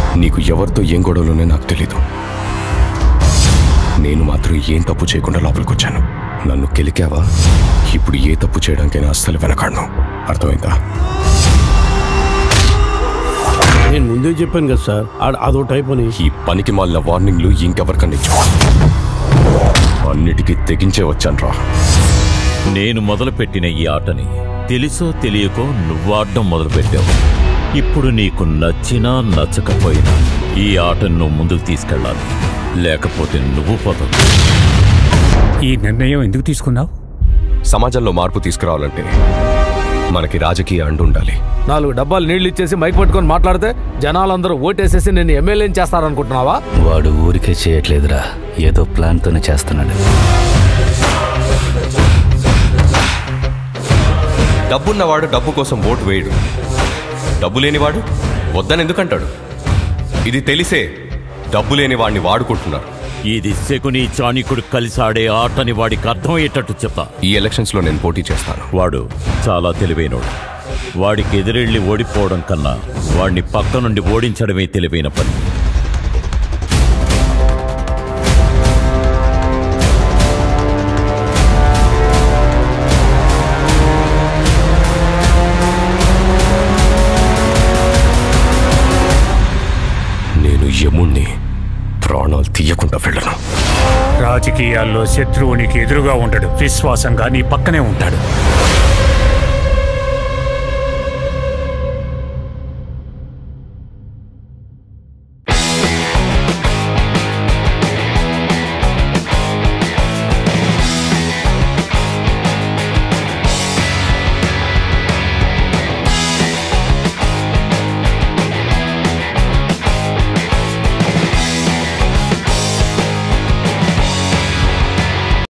నీకు ఎవరితో ఏం గొడవలోనే నాకు తెలీదు నేను మాత్రం ఏం తప్పు చేయకుండా లోపలికి వచ్చాను నన్ను కెలికావా ఇప్పుడు ఏ తప్పు చేయడానికైనా అస్సలు వెనకాడను అర్థమైందా నేను ముందే చెప్పాను కదా సార్ ఆడ- అదో టైప్ అని ఈ పనికి మాలిన వార్నింగ్లు ఇంకెవరికన్నా ఇచ్చు అన్నిటికీ తెగించే వచ్చాను రా నేను మొదలుపెట్టిన ఈ ఆటని తెలుసో తెలియకో నువ్వు ఆడడం మొదలుపెట్టావు ఇప్పుడు నీకు నచ్చినా నచ్చకపోయినా ఈ ఆటను నువ్వు ముందుకు తీసుకెళ్ళాలి లేకపోతే నువ్వు పోతావు ఈ నిర్ణయం ఎందుకు తీసుకున్నావు సమాజంలో మార్పు తీసుకురావాలంటే మనకి రాజకీయ అండు ఉండాలి నాలుగు డబ్బాలు నీళ్లు ఇచ్చేసి మైక్ పట్టుకొని మాట్లాడితే జనాలందరూ ఓటేసేసి నేను ఎమ్మెల్యేని చేస్తారనుకుంటున్నావా వాడు ఊరికే చేయట్లేదురా ఏదో ప్లాన్తోనే చేస్తున్నాడు డబ్బున్నవాడు డబ్బు కోసం ఓటు వేయడు డబ్బు లేనివాడు వద్దని ఎందుకంటాడు ఇది తెలిసే డబ్బు లేని వాడిని వాడుకుంటున్నారు ఇది శకుని చాణికుడు కలిసి ఆడే ఆటని వాడికి అర్థమయ్యేటట్టు చెప్తా ఈ ఎలక్షన్స్ లో నేను పోటీ చేస్తాను వాడు చాలా తెలివైనోడు వాడికి ఎదురెళ్ళి ఓడిపోవడం కన్నా వాడిని పక్క నుండి ఓడించడమే తెలివైన పని నేను యముణ్ణి ప్రాణాలు తీయకుండా వెళ్ళను రాజకీయాల్లో శత్రువునికి ఎదురుగా ఉండడు విశ్వాసంగా నీ పక్కనే ఉంటాడు